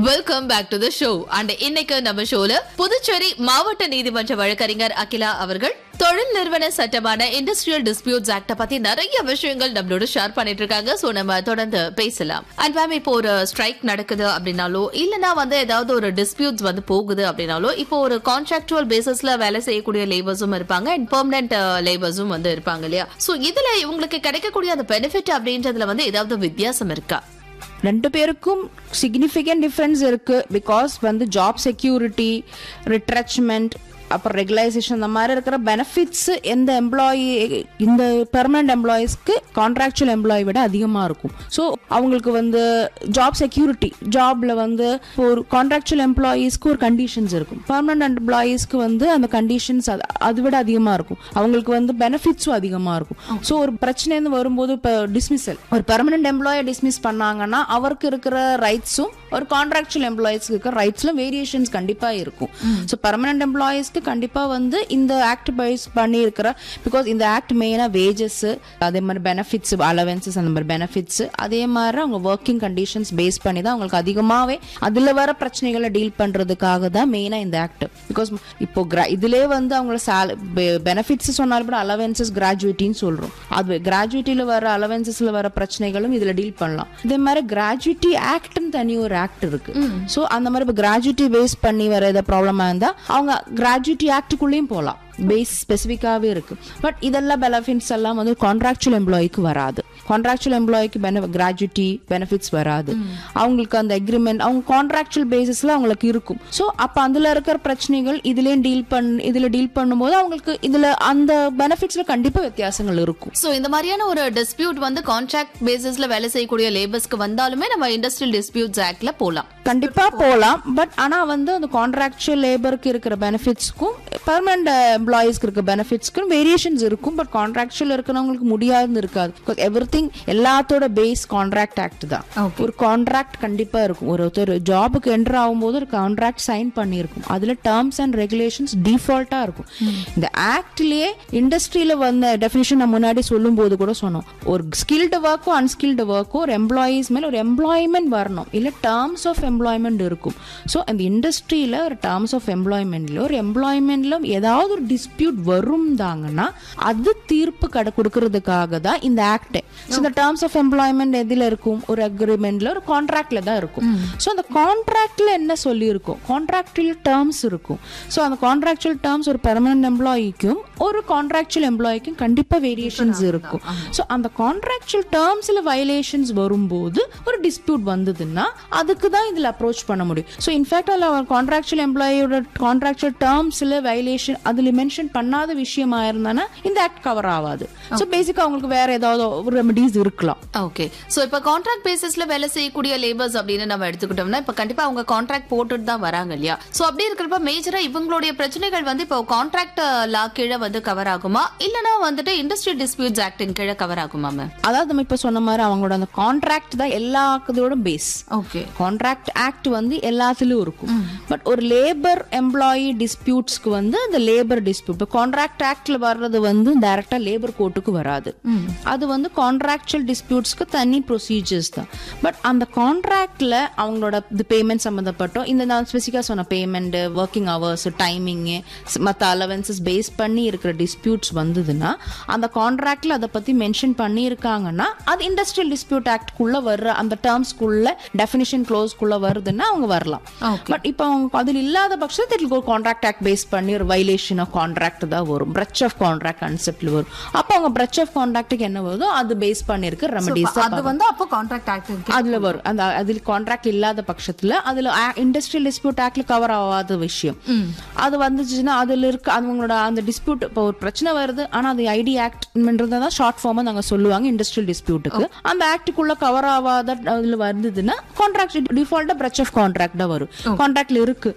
welcome back to the show and இன்னைக்கு நம்ம ஷோல புதுச்சேரி மாவட்ட நீதிமன்ற வழக்கறிஞர் அகிலா அவர்கள் தொழில் நிறுவன சட்டமான இண்டஸ்ட்ரியல் டிஸ்பியூட்ஸ் ஆக்ட பத்தி நிறைய விஷயங்கள் நம்மளோட ஷேர் பண்ணிட்டு இருக்காங்க சோ நம்ம தொடர்ந்து பேசலாம் அண்ட் மேம் இப்போ ஒரு ஸ்ட்ரைக் நடக்குது அப்படின்னாலோ இல்லனா வந்து ஏதாவது ஒரு டிஸ்பியூட்ஸ் வந்து போகுது அப்படின்னாலோ இப்போ ஒரு கான்ட்ராக்சுவல் பேசிஸ்ல வேலை செய்யக்கூடிய லேபர்ஸும் இருப்பாங்க அண்ட் பெர்மனன்ட் லேபர்ஸும் வந்து இருப்பாங்க இல்லையா சோ இதுல இவங்களுக்கு கிடைக்கக்கூடிய அந்த பெனிஃபிட் அப்படின்றதுல வந்து ஏதாவது வித்தியாசம் இருக்கா ரெண்டு பேருக்கும் சிக்னிஃபிகண்ட் டிஃப்ரென்ஸ் இருக்கு பிகாஸ் வந்து ஜாப் செக்யூரிட்டி ரிட்ரச்மெண்ட் அப்புறம் ரெகுலைசேஷன் இந்த மாதிரி இருக்கிற பெனிஃபிட்ஸ் எந்த எம்ப்ளாயி இந்த பெர்மனன்ட் எம்ப்ளாயீஸ்க்கு கான்ட்ராக்சுவல் எம்ப்ளாயி விட அதிகமாக இருக்கும் ஸோ அவங்களுக்கு வந்து ஜாப் செக்யூரிட்டி ஜாப்ல வந்து ஒரு கான்ட்ராக்சுவல் எம்ப்ளாயீஸ்க்கு ஒரு கண்டிஷன்ஸ் இருக்கும் பெர்மனன்ட் எம்ப்ளாயீஸ்க்கு வந்து அந்த கண்டிஷன்ஸ் அதை விட அதிகமாக இருக்கும் அவங்களுக்கு வந்து பெனிஃபிட்ஸும் அதிகமாக இருக்கும் ஸோ ஒரு பிரச்சனைன்னு வரும்போது இப்போ டிஸ்மிஸல் ஒரு பெர்மனன்ட் எம்ப்ளாயை டிஸ்மிஸ் பண்ணாங்கன்னா அவருக்கு இருக்கிற ரைட்ஸும் ஒரு கான்ட்ராக்சுவல் எம்ப்ளாயிஸ்க்கு இருக்கிற ரைட்ஸ்ல வேரியேஷன்ஸ் கண்டிப்பா இருக்கும் ஸோ பெர்மனன்ட் எம்ப்ளாயிஸ்க்கு கண்டிப்பா வந்து இந்த ஆக்ட் பேஸ் பண்ணி இருக்கிற பிகாஸ் இந்த ஆக்ட் மெயினா வேஜஸ் அதே மாதிரி பெனிஃபிட்ஸ் அலவன்சஸ் அந்த மாதிரி பெனிஃபிட்ஸ் அதே மாதிரி அவங்க ஒர்க்கிங் கண்டிஷன்ஸ் பேஸ் பண்ணி தான் அவங்களுக்கு அதிகமாவே அதுல வர பிரச்சனைகளை டீல் பண்றதுக்காக தான் மெயினா இந்த ஆக்ட் பிகாஸ் இப்போ gra- இதுலயே வந்து அவங்கள பெனிஃபிட்ஸ் சொன்னாலும் கூட அலவன்சஸ் கிராஜுவேட்டின்னு சொல்றோம் அது கிராஜுவேட்டில வர அலவன்சஸ்ல வர பிரச்சனைகளும் இதுல டீல் பண்ணலாம் இதே மாதிரி கிராஜுவிட்டி ஆக்ட்னு தனி ஒரு ஆக்ட் இருக்கு சோ அந்த மாதிரி இப்போ கிராஜுவிட்டி பேஸ் பண்ணி வர ஏதாவது ப்ராப்ளமா இருந்தா அவங்க கிராஜுவிட்டி ஆக்டுக்குள்ளேயும் போகலாம் பேஸ் ஸ்பெசிஃபிக்காகவே இருக்கு பட் இதெல்லாம் பெனிஃபிட்ஸ் எல்லாம் வந்து கான்ட்ராக்சுவல் எம்ப்ளாய்க்கு வராது கான்ட்ராக்சுவல் எம்ப்ளாய்க்கு கிராஜுவிட்டி பெனிஃபிட்ஸ் வராது அவங்களுக்கு அந்த அக்ரிமெண்ட் அவங்க கான்ட்ராக்சுவல் பேசிஸ்ல அவங்களுக்கு இருக்கும் ஸோ அப்போ அதுல இருக்கிற பிரச்சனைகள் இதுலயும் டீல் பண் இதுல டீல் பண்ணும்போது அவங்களுக்கு இதுல அந்த பெனிஃபிட்ஸ்ல கண்டிப்பா வித்தியாசங்கள் இருக்கும் சோ இந்த மாதிரியான ஒரு டிஸ்பியூட் வந்து கான்ட்ராக்ட் பேசிஸ்ல வேலை செய்யக்கூடிய லேபர்ஸ்க்கு வந்தாலுமே நம்ம இண்டஸ்ட்ரியல் டிஸ்பியூட்ஸ் ஆக்ட்ல போலாம் கண்டிப்பா போலாம் பட் ஆனா வந்து அந்த கான்ட்ராக்சுவல் லேபருக்கு இருக்கிற பெனிஃபிட்ஸ்க்கும் பெர்மனன்ட் எம்ப்ளாயிஸ்க்கு இருக்க பெனிஃபிட்ஸ்க்கும் வேரியேஷன்ஸ் இருக்கும் பட் கான்ட்ராக்சுவல் இருக்கிறவங்களுக்கு முடியாதுன்னு இருக்காது எவ்ரி திங் எல்லாத்தோட பேஸ் கான்ட்ராக்ட் ஆக்ட் தான் ஒரு கான்ட்ராக்ட் கண்டிப்பா இருக்கும் ஒரு ஒருத்தர் ஜாபுக்கு என்டர் ஆகும்போது ஒரு கான்ட்ராக்ட் சைன் பண்ணியிருக்கும் அதுல டேர்ம்ஸ் அண்ட் ரெகுலேஷன்ஸ் டிஃபால்ட்டா இருக்கும் இந்த ஆக்ட்லயே இண்டஸ்ட்ரியில வந்த டெஃபினிஷன் நான் முன்னாடி சொல்லும் போது கூட சொன்னோம் ஒரு ஸ்கில்டு ஒர்க்கோ அன்ஸ்கில்டு ஒர்க்கோ ஒரு எம்ப்ளாயீஸ் மேல ஒரு எம்ப்ளாய்மெண்ட் வரணும் இல்ல டேர்ம்ஸ் ஆஃப் எம்ப்ளாய்மெண்ட் இருக்கும் ஸோ அந்த இண்டஸ்ட்ரியில ஒரு டேர்ம்ஸ் ஆஃப் எம்ப்ளாய்மெண்ட்ல ஒரு எம்ப்ளாய்மெண்ட்ல ஏதாவது ஒரு டிஸ்பியூட் வரும் தாங்கன்னா அது தீர்ப்பு கடை கொடுக்கறதுக்காக தான் இந்த ஆக்ட் ஸோ இந்த டேர்ம்ஸ் ஆஃப் எம்ப்ளாய்மெண்ட் எதுல இருக்கும் ஒரு அக்ரிமெண்ட்ல ஒரு கான்ட்ராக்ட்ல தான் இருக்கும் ஸோ அந்த கான்ட்ராக்ட்ல என்ன சொல்லியிருக்கும் கான்ட்ராக்டுவல் டேர்ம்ஸ் இருக்கும் ஸோ அந்த கான்ட்ராக்சுவல் டேர்ம்ஸ் ஒரு பெர்மனன்ட் எம்ப்ளாயிக்கும் ஒரு கான்ட்ராக்சுவல் எம்ப்ளாய்க்கும் கண்டிப்பா வேரியேஷன்ஸ் இருக்கும் ஸோ அந்த கான்ட்ராக்சுவல் டேர்ம்ஸ்ல வயலேஷன்ஸ் வரும்போது ஒரு டிஸ்பியூட் வந்ததுன்னா அதுக்கு தான் இதுல அப்ரோச் பண்ண முடியும் ஸோ இன்ஃபேக்ட் அதில் கான்ட்ராக்சுவல் எம்ப்ளாயோட கான்ட்ராக்சுவல் டேர்ம்ஸ்ல வயலேஷன் அதுல மென்ஷன் பண்ணாத விஷயமா இருந்தானா இந்த ஆக்ட் கவர் ஆகாது ஸோ பேசிக்கா அவங்களுக்கு வேற ஏதாவது ஒரு ரெமடிஸ் இருக்கலாம் ஓகே சோ இப்ப கான்ட்ராக்ட் பேசிஸ்ல வேலை செய்யக்கூடிய லேபர்ஸ் அப்படின்னு நம்ம எடுத்துக்கிட்டோம்னா இப்ப கண்டிப்பா அவங்க கான்ட்ராக்ட் போட்டுட்டு தான் வராங்க இல்லையா சோ அப்படி இருக்கிறப்ப மேஜரா இவங்களுடைய பிரச்சனைகள் வந்து இப்போ கான்ட்ராக்ட் லா கீழே வந்து கவர் ஆகுமா இல்லனா வந்துட்டு இண்டஸ்ட்ரியல் டிஸ்பியூட்ஸ் ஆக்டின் கீழே கவர் ஆகுமா மேம் அதாவது நம்ம இப்ப சொன்ன மாதிரி அவங்களோட அந்த கான்ட்ராக்ட் தான் எல்லா இதோட பேஸ் ஓகே கான்ட்ராக்ட் ஆக்ட் வந்து எல்லாத்துலயும் இருக்கும் பட் ஒரு லேபர் எம்ப்ளாயி டிஸ்பியூட்ஸ்க்கு வந்து அந்த லேபர் டிஸ்பியூட் இப்போ கான்ட்ராக்ட் ஆக்ட்ல வர்றது வந்து டைரக்டா லேபர் கோர்ட்டுக்கு வராது அது வந்து கான்ட்ராக்சுவல் டிஸ்பியூட்ஸ்க்கு தனி ப்ரொசீஜர்ஸ் தான் பட் அந்த கான்ட்ராக்ட்ல அவங்களோட இது பேமெண்ட் சம்மந்தப்பட்டோம் இந்த நான் ஸ்பெசிஃபிக்காக சொன்ன பேமெண்ட் ஒர்க்கிங் ஹவர்ஸ் டைமிங்கு மற்ற அலவன்சஸ் பேஸ் பண்ணி இருக்கிற டிஸ்பியூட்ஸ் வந்ததுன்னா அந்த கான்ட்ராக்ட்ல அதை பத்தி மென்ஷன் பண்ணியிருக்காங்கன்னா அது இண்டஸ்ட்ரியல் டிஸ்பியூட் ஆக்ட்குள்ள வர்ற அந்த டேர்ம்ஸ்குள்ள டெஃபினிஷன் க்ளோஸ்க்குள்ள வருதுன்னா அவங்க வரலாம் பட் இப்போ அவங்க அதில் இல்லாத பட்சத்தில் ஒரு கான்ட்ராக்ட் ஆக்ட் பேஸ் பண்ணி ஒரு வைலேஷன் ஆஃப் கான்ட்ராக்ட் தான் வரும் பிரச் ஆஃப் கான்ட்ராக்ட் கான்செப்ட்ல வரும் அப்போ அவங்க பிரச் ஆஃப் கான்ட்ராக்ட்டுக்கு என்ன வருதோ அது பேஸ் பண்ணியிருக்க ரெமடிஸ் அது வந்து அப்போ கான்ட்ராக்ட் ஆக்ட் அதுல வரும் அந்த அதில் கான்ட்ராக்ட் இல்லாத பட்சத்துல அதுல இண்டஸ்ட்ரியல் டிஸ்பியூட் ஆக்ட்ல கவர் ஆகாத விஷயம் அது வந்துச்சுன்னா அதுல இருக்க அவங்களோட அந்த டிஸ்பியூட் இப்போ ஒரு பிரச்சனை வருது ஆனா அது ஐடி ஆக்ட்ன்றது தான் ஷார்ட் ஃபார்மா நாங்க சொல்லுவாங்க இண்டஸ்ட்ரியல் டிஸ்பியூட்டுக்கு அந்த ஆக்டுக்குள்ள கவர் ஆகாத அதுல வந்ததுன்னா கான்ட்ராக்ட் டிஃபால்ட்டா பிரச் ஆஃப் கான்ட்ராக்ட் தான் வரும் கான்ட்ராக்ட்ல இருக்கு